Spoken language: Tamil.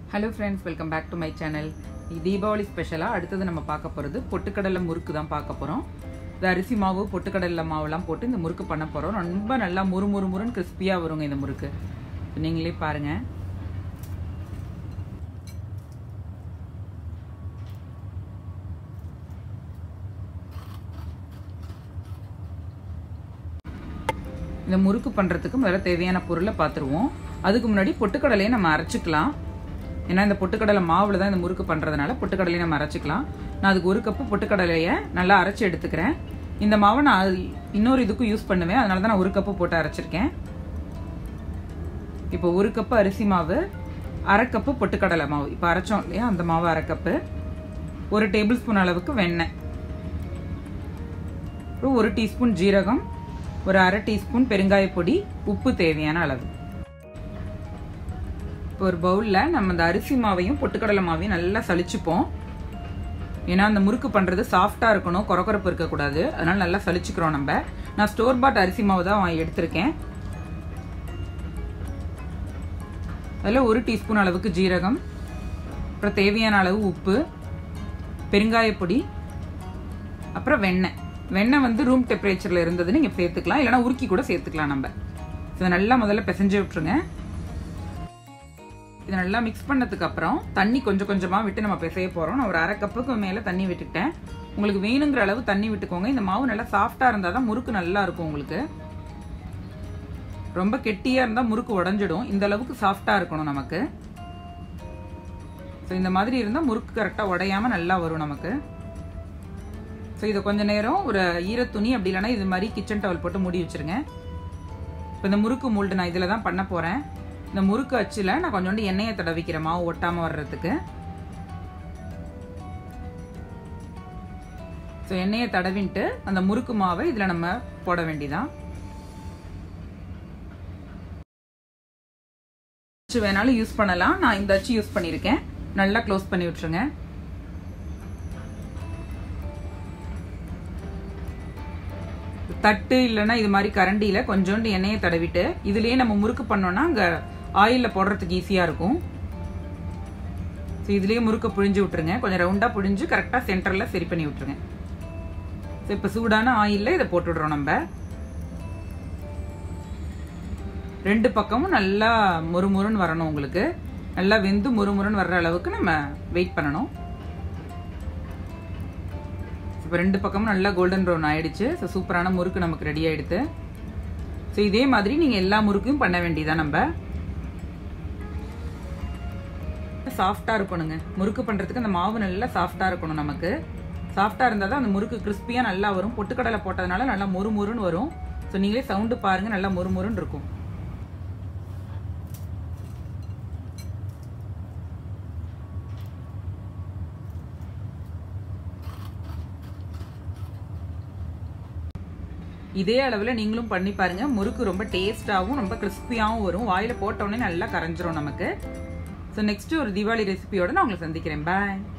hello friends welcome back to my channel Deepavali ஸ்பெஷலாக அடுத்தது நம்ம பார்க்க போகிறது பொட்டுக்கடலை முறுக்கு தான் பார்க்க போகிறோம் இது அரிசி மாவு பொட்டுக்கடலை மாவுலாம் போட்டு இந்த முறுக்கு பண்ண போகிறோம் ரொம்ப நல்லா முறு முறு முறுன்னு கிறிஸ்பியாக வருங்க இந்த முறுக்கு நீங்களே பாருங்கள் இந்த முறுக்கு பண்ணுறதுக்கு முதல்ல தேவையான பொருளை பார்த்துருவோம் அதுக்கு முன்னாடி பொட்டுக்கடலையை நம்ம அரைச்சிக்கலாம் ஏன்னா இந்த பொட்டுக்கடலை மாவில் தான் இந்த முறுக்கு பண்ணுறதுனால பொட்டுக்கடலையை நம்ம அரைச்சிக்கலாம் நான் அதுக்கு ஒரு கப்பு பொட்டுக்கடலையை நல்லா அரைச்சி எடுத்துக்கிறேன் இந்த மாவை நான் இன்னொரு இதுக்கும் யூஸ் பண்ணுவேன் அதனால தான் நான் ஒரு கப்பு போட்டு அரைச்சிருக்கேன் இப்போ ஒரு கப்பு அரிசி மாவு அரை கப்பு பொட்டுக்கடலை மாவு இப்போ அரைச்சோம் இல்லையா அந்த மாவு அரை கப்பு ஒரு டேபிள் ஸ்பூன் அளவுக்கு வெண்ணெய் அப்புறம் ஒரு டீஸ்பூன் ஜீரகம் ஒரு அரை டீஸ்பூன் பெருங்காய பொடி உப்பு தேவையான அளவு இப்போ ஒரு பவுலில் நம்ம இந்த அரிசி மாவையும் பொட்டுக்கடலை மாவையும் நல்லா சளிச்சுப்போம் ஏன்னா அந்த முறுக்கு பண்ணுறது சாஃப்டாக இருக்கணும் குறக்குறப்பு இருக்கக்கூடாது அதனால நல்லா சளிச்சுக்கிறோம் நம்ம நான் ஸ்டோர் பாட் அரிசி மாவு தான் எடுத்திருக்கேன் அதில் ஒரு டீஸ்பூன் அளவுக்கு ஜீரகம் அப்புறம் தேவையான அளவு உப்பு பெருங்காயப்பொடி அப்புறம் வெண்ணெய் வெண்ணெய் வந்து ரூம் டெம்பரேச்சரில் இருந்தது நீங்கள் சேர்த்துக்கலாம் இல்லைனா உருக்கி கூட சேர்த்துக்கலாம் நம்ம இதை நல்லா முதல்ல பிசைஞ்சு விட்டுருங்க இதை நல்லா மிக்ஸ் பண்ணதுக்கு அப்புறம் தண்ணி கொஞ்சம் கொஞ்சமாக விட்டு நம்ம பிசைய போகிறோம் நான் ஒரு அரை கப்புக்கு மேலே தண்ணி விட்டுக்கிட்டேன் உங்களுக்கு வேணுங்கிற அளவு தண்ணி விட்டுக்கோங்க இந்த மாவு நல்லா சாஃப்டாக இருந்தால் தான் முறுக்கு நல்லா இருக்கும் உங்களுக்கு ரொம்ப கெட்டியாக இருந்தால் முறுக்கு உடஞ்சிடும் இந்த அளவுக்கு சாஃப்டாக இருக்கணும் நமக்கு ஸோ இந்த மாதிரி இருந்தால் முறுக்கு கரெக்டாக உடையாமல் நல்லா வரும் நமக்கு ஸோ இதை கொஞ்ச நேரம் ஒரு ஈரத்துணி அப்படி இல்லைனா இது மாதிரி கிச்சன் டவல் போட்டு மூடி வச்சுருங்க இப்போ இந்த முறுக்கு மூல்டு நான் இதில் தான் பண்ண போகிறேன் இந்த முறுக்கு அச்சில் நான் கொஞ்சோண்டு எண்ணெயை தடவிக்கிறேன் மாவு ஒட்டாமல் வர்றதுக்கு ஸோ எண்ணெயை தடவின்ட்டு அந்த முறுக்கு மாவை இதில் நம்ம போட வேண்டிதான் அச்சு வேணாலும் யூஸ் பண்ணலாம் நான் இந்த அச்சு யூஸ் பண்ணியிருக்கேன் நல்லா க்ளோஸ் பண்ணி விட்டுருங்க தட்டு இல்லைன்னா இது மாதிரி கரண்டியில் கொஞ்சோண்டு எண்ணெயை தடவிட்டு இதுலேயே நம்ம முறுக்கு பண்ணோன்னா அங்கே ஆயிலில் போடுறதுக்கு ஈஸியாக இருக்கும் ஸோ இதுலேயே முறுக்க புழிஞ்சு விட்டுருங்க கொஞ்சம் ரவுண்டாக புழிஞ்சு கரெக்டாக சென்டரில் சரி பண்ணி விட்டுருங்க ஸோ இப்போ சூடான ஆயிலில் இதை போட்டுடுறோம் நம்ம ரெண்டு பக்கமும் நல்லா முறுமுறுன்னு வரணும் உங்களுக்கு நல்லா வெந்து முறுமுறுன்னு வர்ற அளவுக்கு நம்ம வெயிட் பண்ணணும் இப்போ ரெண்டு பக்கமும் நல்லா கோல்டன் ப்ரௌன் ஆயிடுச்சு ஸோ சூப்பரான முறுக்கு நமக்கு ரெடி ஆயிடுது ஸோ இதே மாதிரி நீங்கள் எல்லா முறுக்கையும் பண்ண வேண்டியதான் நம்ம சாஃப்டாக இருக்கணுங்க முறுக்கு பண்ணுறதுக்கு அந்த மாவு நல்லா சாஃப்டாக இருக்கணும் நமக்கு சாஃப்டாக இருந்தால் தான் அந்த முறுக்கு கிறிஸ்பியாக நல்லா வரும் பொட்டுக்கடலை போட்டதுனால நல்லா மொறு மொறுன்னு வரும் ஸோ நீங்களே சவுண்டு பாருங்கள் நல்லா மொறு மொறுன்னு இருக்கும் இதே அளவில் நீங்களும் பண்ணி பாருங்க முறுக்கு ரொம்ப டேஸ்டாகவும் ரொம்ப கிறிஸ்பியாகவும் வரும் வாயில் போட்டோடனே நல்லா கரைஞ்சிரும் நமக்கு ஸோ நெக்ஸ்ட் ஒரு தீபாவளி ரெசிபியோட நான் உங்களை சந்திக்கிறேன் பாய்